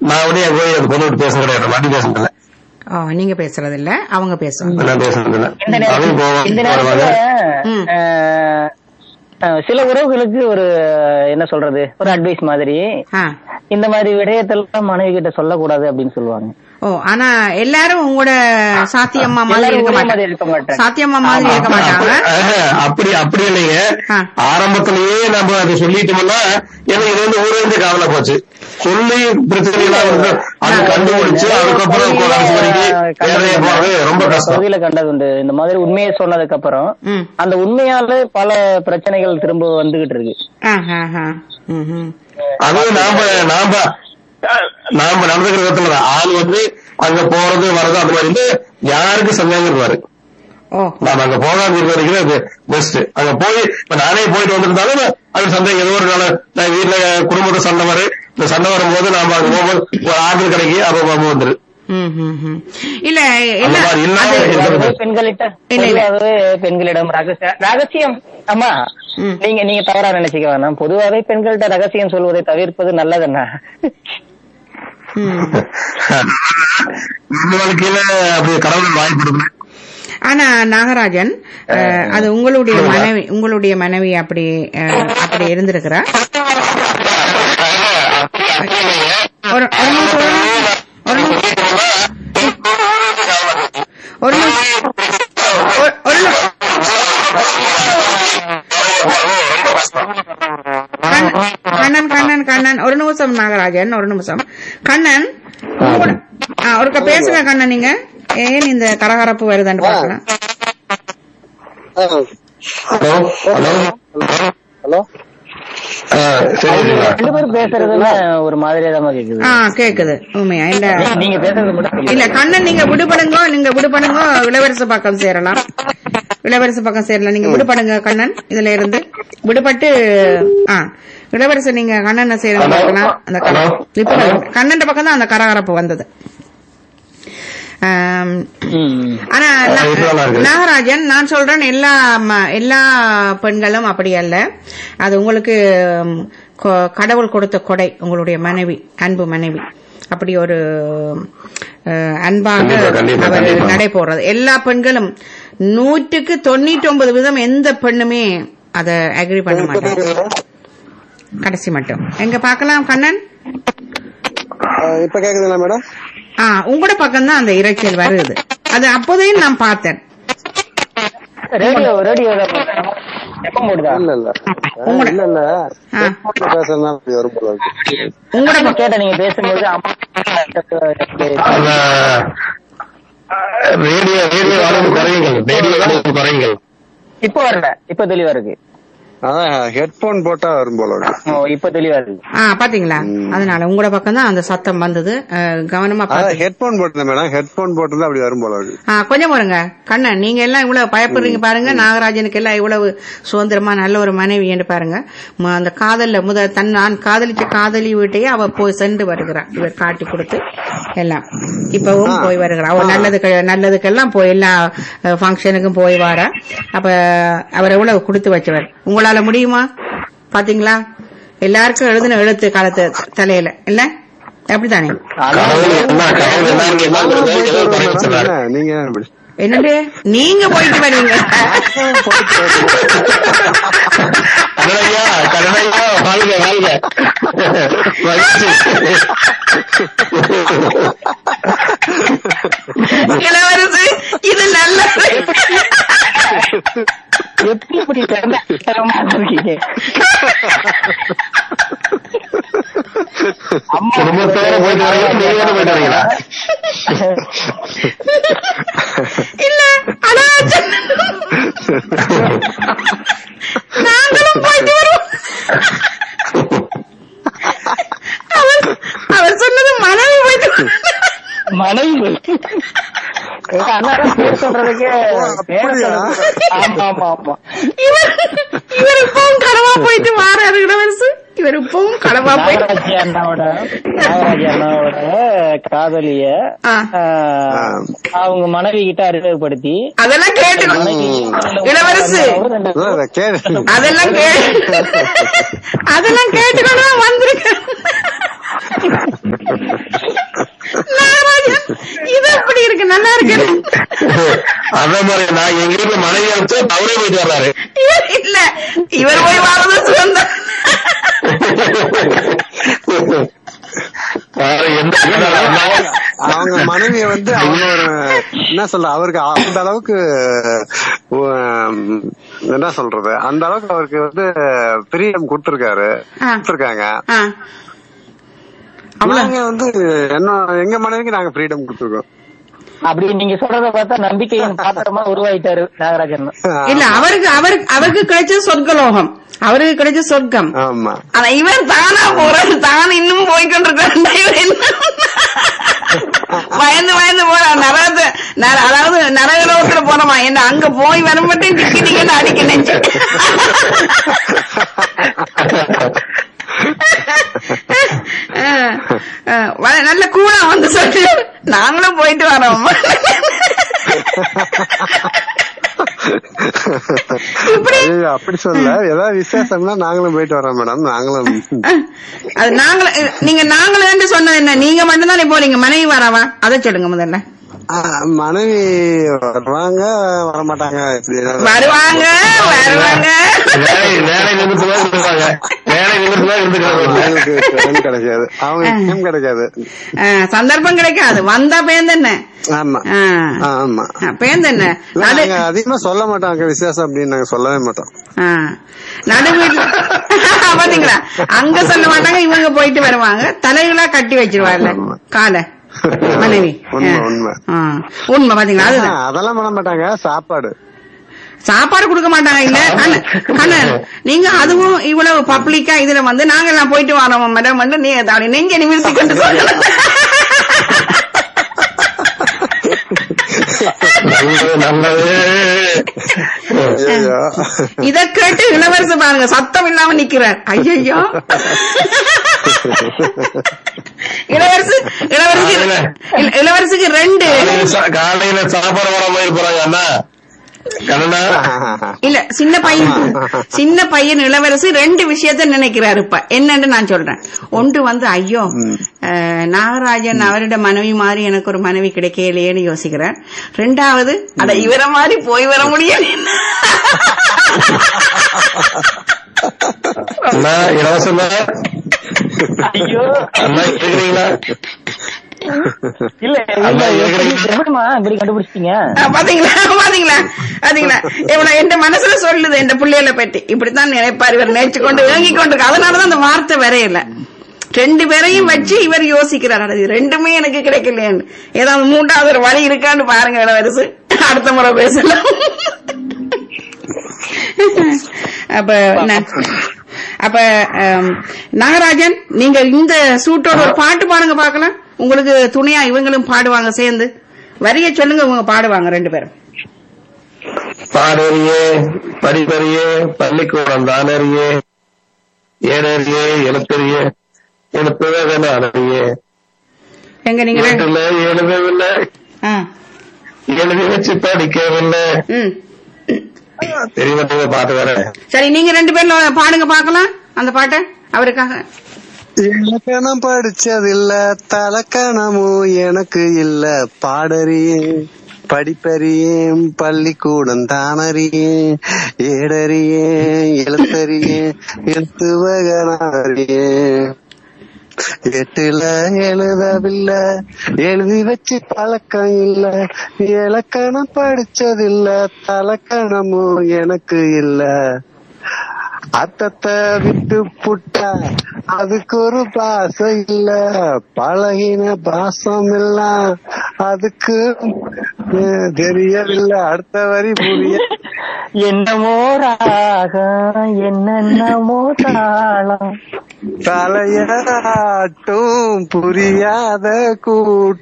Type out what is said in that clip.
நான் வந்து என் போய் அந்த பொண்ணு விட்டு பேச கிடையாது வண்டி பேசுறதில்ல ஓ நீங்க பேசுறது இல்ல அவங்க பேசுவாங்க நான் பேசுறதில்ல இந்த அதுவும் போவோம் இந்த நேரத்துல ம். அஹ், அஹ், சில உறவுகளுக்கு ஒரு என்ன சொல்றது ஒரு அட்வைஸ் மாதிரி ஆ இந்த மாதிரி விடயத்தெல்லாம் மனைவி கிட்ட சொல்லக்கூடாது அப்படின்னு சொல்லுவாங்க ஓ ஆனா எல்லாரும் உங்களோட சாத்தியம்மா மாதிரி எல்லாரும் இருக்க ஒரே மாதிரி மாட்டாங்க இருக்க மாட்டாங்க. சாத்தியம்மா மாதிரி இருக்க மாட்டாங்க ஆஹ், அப்படி அப்படி இல்லைங்க ஆ. ஆரம்பத்திலேயே நம்ம அதை சொல்லிட்டோம்னா எனக்கு இது வந்து ஊரே இருந்து காவல போச்சு சொல்லி பிரச்சனை எல்லாம் வந்து அது கண்டுபிடிச்சு அதுக்கப்புறம் கடைசி வரைக்கும் வேலையை போறது ரொம்ப கஷ்டம் பகுதியில கண்டது உண்டு இந்த மாதிரி உண்மையை சொன்னதுக்கு அப்புறம் ம் அந்த உண்மையால பல பிரச்சனைகள் திரும்ப வந்துகிட்டு இருக்கு ஆ ஆ ஆ ம் ம் அதுவும் நாம நாம நாம நடந்துக்கிற விதத்துல தான். ஆள் வந்து அங்க போறது வர்றது அந்த மாதிரி இருந்து யாருக்கு சந்தேகம் இருப்பாரு ஓ நாம அங்க போகாம இருக்க வரைக்கும் அது பெஸ்ட் அங்க போய் இப்ப நானே போயிட்டு வந்திருந்தாலும் அது சந்தேகம் ஏதோ ஒரு நாள் நான் வீட்டுல குடும்பத்தை சண்டை வரும் இந்த சண்டை வரும்போது நாம அங்க போகும்போது ஒரு ஆறுதல் கிடைக்கி அப்ப போகும்போது வந்துரு ம் ம் ம் இல்ல அந்த என்ன மாதிரி இல்லாம அது இருக்கிறது. பொதுவாகவே பெண்களிட்ட இல்ல, இல்ல. பொதுவாகவே பெண்களிடம் ரகசிய ரகசியம் ஆமா ம். நீங்க நீங்க தவறா நினைச்சுக்க வேணாம் பொதுவாகவே பெண்கள்ட்ட ரகசியம் சொல்வதை தவிர்ப்பது நல்லதுன்னா ம் இந்த வாழ்க்கையில அப்படி கடவுள் வாய்ப்பு கொடுக்கணும் ஆனா நாகராஜன் அஹ், அது உங்களுடைய மனைவி உங்களுடைய மனைவி அப்படி அஹ், அப்படி இருந்திருக்கிறா ஒரு ஒரு நிமிஷம், ஒரு நிமிஷம். ஒரு நிமிஷம். ஒரு- ஒரு நிமிஷம். கண்ணன், கண்ணன் கண்ணன் கண்ணன் ஒரு நிமிஷம் நாகராஜன் ஒரு நிமிஷம் கண்ணன் உங்களோட- ஆ, ஒருக்க பேசுங்க கண்ணன் நீங்க ஏன் இந்த கரகரப்பு வருதுன்னு பாக்கலாம் ஹலோ ஹலோ ஹலோ ஆ, சரி சரிங்களா ரெண்டு பேரும் பேசுறதுல ஒரு மாதிரியா தான் கேக்குது ஆ கேக்குது உண்மையா இல்ல நீங்க பேசுறது மட்டும் இல்ல கண்ணன் நீங்க விடுபடுங்க நீங்க விடுபடுங்க இளவரசு பக்கம் சேரலாம் இளவரசு பக்கம் சேரலாம் நீங்க விடுபடுங்க கண்ணன் இதுல இருந்து விடுபட்டு ஆ இளவரசு நீங்க கண்ணனை சேரணும் பார்க்கலாம் அந்த கர- இப்ப கண்ணன் பக்கம் தான் அந்த கரகரப்பு வந்தது ஆம், ம். ஆனா ஆ, நா- இது நல்லா இருக்கு. நாகராஜன் நான் சொல்றேன் எல்லா ம- எல்லா பெண்களும் அப்படி அல்ல அது உங்களுக்கு ம், கொ- கடவுள் கொடுத்த கொடை உங்களுடைய மனைவி அன்பு மனைவி அப்படி ஒரு அஹ், அன்பாக கண்டிப்பா, கண்டிப்பா, அவர் கண்டிப்பா. நடை போடுறது எல்லா பெண்களும் நூற்றுக்கு தொண்ணூற்றி ஒன்பது வீதம் எந்த பெண்ணுமே அதை அக்ரி பண்ண மாட்டாங்க கடைசி மட்டும் எங்க பார்க்கலாம் கண்ணன் இப்ப கேக்குதுங்களா மேடம் ஆ உங்களோட பக்கம் தான் அந்த இரைச்சல் வருது அது அப்போதையும் நான் பார்த்தேன் ரேடியோ ரேடியோ எப்ப போடுதா இல்ல இல்ல உங்களோட- இல்ல இல்ல ஆ. பேசுறதுனால அப்படி வரும் போல இருக்கு உங்களோட நான் பக்கம் கேட்டேன் நீங்க பேசும்போது அம்மா அந்த ரேடியோ ரேடியோ அளவு குறையுங்கள் ரேடியோ அளவு குறையுங்கள் இப்ப வரல இப்ப தெளிவா இருக்கு அதான் ஹெட்போன் போட்டா வரும் போல இருக்கு ஓ, இப்ப தெளிவா இருக்கு ஆ பாத்தீங்களா அதனால உங்களோட பக்கம் தான் அந்த சத்தம் வந்தது அஹ், கவனமா அதான் பாத்து ஹெட்போன் போட்டிருந்தேன் மேடம் ஹெட்போன் போட்டிருந்தா அப்படி வரும் போல இருக்கு ஆ கொஞ்சம் பாருங்க கண்ணன் நீங்க எல்லாம் இவ்வளவு பயப்படுறீங்க பாருங்க நாகராஜனுக்கு எல்லாம் இவ்வளவு சுதந்திரமா நல்ல ஒரு மனைவி என்று பாருங்க ம- அந்த காதல்ல முத தன் நான் காதலிச்ச காதலி வீட்டையே அவ போய் சென்று வருகிறான் இவர் காட்டி கொடுத்து எல்லாம் இப்பவும் போய் வருகிறா அவ நல்லதுக்கு நல்லதுக்கெல்லாம் போய் எல்லா ஃபங்க்ஷனுக்கும் போய் வாரா அப்ப அவர் எவ்வளவு கொடுத்து வச்சவர் உங்களால முடியுமா பாத்தீங்களா எல்லாருக்கும் எழுதின எழுத்து காலத்து தலையில இல்ல அப்படித்தானே கடவுள் என்ன கடவுள் எல்லாருக்கும் எல்லாருக்கும் ஏதோ குறை வச்சிருக்காரு. என்ன, நீங்க ஏன் இப்படி? என்னண்டு நீங்க போயிட்டு வருவீங்க கருணையா கருணையா வாழ்க வாழ்க மகிழ்ச்சி. இளவரசு இது நல்லது எப்படி இப்படி தரமா இருக்கீங்க அம்மா குடும்பத்தோட போயிட்டு வரீங்களா நீங்க போயிட்டு வரீங்களா இல்ல அதான் நாங்களும் போயிட்டு வருவோம் அவர் அவர் சொன்னது மனைவி போயிட்டு மனைவி எங்க அண்ணாதான் பேர் சொல்றதுக்கே பேர் அப்படியா? சொல்றதுக்கு- ஆமா ஆமா ஆமா இவர் இவர் இப்பவும் களவா போயிட்டு வாராரு இளவரசு இவர் இப்பவும் களவா போயிட்டு நாகராஜி அண்ணாவோட நாகராஜி அண்ணாவோட காதலிய ஆ. ஆஹ், அவங்க மனைவி கிட்ட அறிமுகப்படுத்தி அதெல்லாம் கேட்டுக்கணும் இளவரசு அதான் இதை கேளு. அதெல்லாம் கே அதெல்லாம் கேட்டுக்கணும் வந்திருக்கேன் நல்லா இருக்கு அதே மாதிரி நான் எங்க வீட்டுல மனைவி அனுப்பிச்சு அவரே போயிட்டு வர்றாரு இவர் இல்ல இவர் போய் வாழ்றது சுதந்திரம் பாரு, எந்த அவங்க மனைவிய வந்து அவங்க ஒரு என்ன சொல்ற அவருக்கு அந்த அளவுக்கு உம், என்ன சொல்றது அந்த அளவுக்கு அவருக்கு வந்து ஃப்ரீடம் கொடுத்திருக்காரு ஆ. கொடுத்திருக்காங்க ஆ. அவ்வளவு நாங்க வந்து என்ன எங்க மனைவிக்கு நாங்க ஃப்ரீடம் கொடுத்துருக்கோம் அப்படி நீங்க சொல்றத பார்த்தா நம்பிக்கையின் பாத்திரமா உருவாயிட்டாரு நாகராஜன் இல்ல அவருக்கு அவருக்கு அவருக்கு கிடைச்சது சொர்க்கலோகம் அவருக்கு கிடைச்ச சொர்க்கம் ஆமா ஆனா இவர் தானா போறாரு தான் இன்னும் போய்கொண்டிருக்காரு இவர் என்ன பயந்து பயந்து போற நரகத்து நர- அதாவது நரகலோகத்துல போனோமா என்ன அங்க போய் வர மட்டும் டிக்கி டிக்கெட் அடிக்க நெஞ்சு அஹ், அஹ், வ- நல்ல கூலா வந்து சொல்லு நாங்களும் போயிட்டு வரோம் இப்படி ஐயோ, அப்படி சொல்ல ஏதாவது விசேஷம்னா நாங்களும் போயிட்டு வரோம் மேடம் நாங்களும் அது நாங்கள நீங்க நாங்களே சொன்னது என்ன நீங்க மட்டும்தானே போறீங்க மனைவி வரவா அதை சொல்லுங்க முதல்ல ஆ, மனைவி வருவாங்க வரமாட்டாங்க இப்படி ஏதாவது- வருவாங்க வருவாங்க வேலை வேலை நிமித்தமா இருந்துருவாங்க வேலை நிமித்தமா இருந்துக்கிறாங்க அவங்களுக்கு time கிடைக்காது அவங்களுக்கு டைம் கிடைக்காது ஆ, சந்தர்ப்பம் கிடைக்காது வந்தா பேந்தென்ன ஆமா ஆ. ஆ, ஆமா ஆ, பேந்தென்ன இல்ல, நடு நாங்க அதிகமா சொல்ல மாட்டோம் விசேஷம் அப்படின்னு நாங்க சொல்லவே மாட்டோம் ஆ. நடு வீட்டுல பாத்தீங்களா அங்க சொல்ல மாட்டாங்க இவங்க போயிட்டு வருவாங்க தலைகளா கட்டி வச்சிருவார்ல காலை மனைவி உண்மை, ஆ. உண்மை. ஆ. உண்மை பாத்தீங்களா அதுதான் ஆ, அதெல்லாம் பண்ண மாட்டாங்க சாப்பாடு சாப்பாடு கொடுக்க மாட்டாங்க இல்ல அண்ணா, அண்ணா, நீங்க அதுவும் இவ்வளவு பப்ளிக்கா இதுல வந்து நாங்க எல்லாம் போயிட்டு வரோம் மேடம் வந்து நீ அப்படி நெஞ்ச நிமிர்த்தி கொண்டு சொல்லணும் நல்லது நல்லது ஐயோ இத கேட்டு இளவரசு பாருங்க சத்தம் இல்லாம நிக்கிறார் ஐயோ இளவரசு இளவரசி இல்ல, இளவரசிக்கு ரெண்டு காலையில சா- காலையில சாப்பாடு வர மாதிரி போறாங்க அண்ணா கண்ணனா இல்ல சின்ன பையன் சின்ன பையன் இளவரசி ரெண்டு விஷயத்த நினைக்கிறாரு இப்ப என்னன்னு நான் சொல்றேன் ஒன்று வந்து ஐயோ அஹ், நாகராஜன் அவரோட மனைவி மாதிரி எனக்கு ஒரு மனைவி கிடைக்கலையேன்னு யோசிக்கிறார் ரெண்டாவது அட இவர மாதிரி போய் வர முடியல அண்ணா இலவசமா ஐயோ அண்ணா கேக்குறீங்களா இல்ல இல்ல எப்படி எப்படிம்மா இப்படி கண்டுபிடிச்சிட்டீங்க அஹ், பாத்தீங்களா பாத்தீங்களா பாத்தீங்களா இவன என் மனசுல சொல்லுது இந்த பிள்ளைகளை பற்றி இப்படித்தான் நினைப்பார் இவர் நினைச்சு கொண்டு ஏங்கி கொண்டு அதனாலதான் அந்த வார்த்தை வரையல ரெண்டு பேரையும் வச்சு இவர் யோசிக்கிறார் அட, இது ரெண்டுமே எனக்கு கிடைக்கலையேன்னு ஏதாவது மூன்றாவது ஒரு வழி இருக்கான்னு பாருங்க இளவரசு அடுத்த முறை பேசலாம் அப்ப ந- அப்ப ஆம், நாகராஜன் நீங்க இந்த சூட்டோட ஒரு பாட்டு பாடுங்க பாக்கலாம் உங்களுக்கு துணையா இவங்களும் பாடுவாங்க சேர்ந்து வரிய சொல்லுங்க இவங்க பாடுவாங்க ரெண்டு பேரும் பாடறியே படிப்பறியே பள்ளிக்கூடம் தானறியே ஏனறியே எழுத்தறியே எழுத்துவே நானறியே எங்க நீங்க ரெண்டு- வீட்டுல எழுதவில்லை ஆ, எழுதி வச்சு படிக்கவில்லை ம். தெரிய மாட்டேங்க பாட்டு வேற சரி நீங்க ரெண்டு பேரும் பாடுங்க பாக்கலாம் அந்த பாட்டை அவருக்காக இலக்கணம் படிச்சதில்ல தலக்கணமும் எனக்கு இல்ல பாடறியேன் படிப்பறியேன் பள்ளிக்கூடம் தானறியேன் ஏடறியேன் எழுத்தறியேன் எழுத்துவகனாறியேன் எட்டுல எழுதவில்லை எழுதி வச்சு பழக்கம் இல்ல இலக்கணம் படிச்சதில்ல தலக்கணமும் எனக்கு இல்ல அத்தத்தை விட்டு புட்டா அதுக்கு ஒரு பாசம் இல்ல பழகின பாசம் இல்ல அதுக்கு அஹ், தெரியவில்லை அடுத்த வரி புரிய என்னமோ ராகம் என்னென்னமோ தாளம் தலையாட்டும் புரியாத கூட்டம்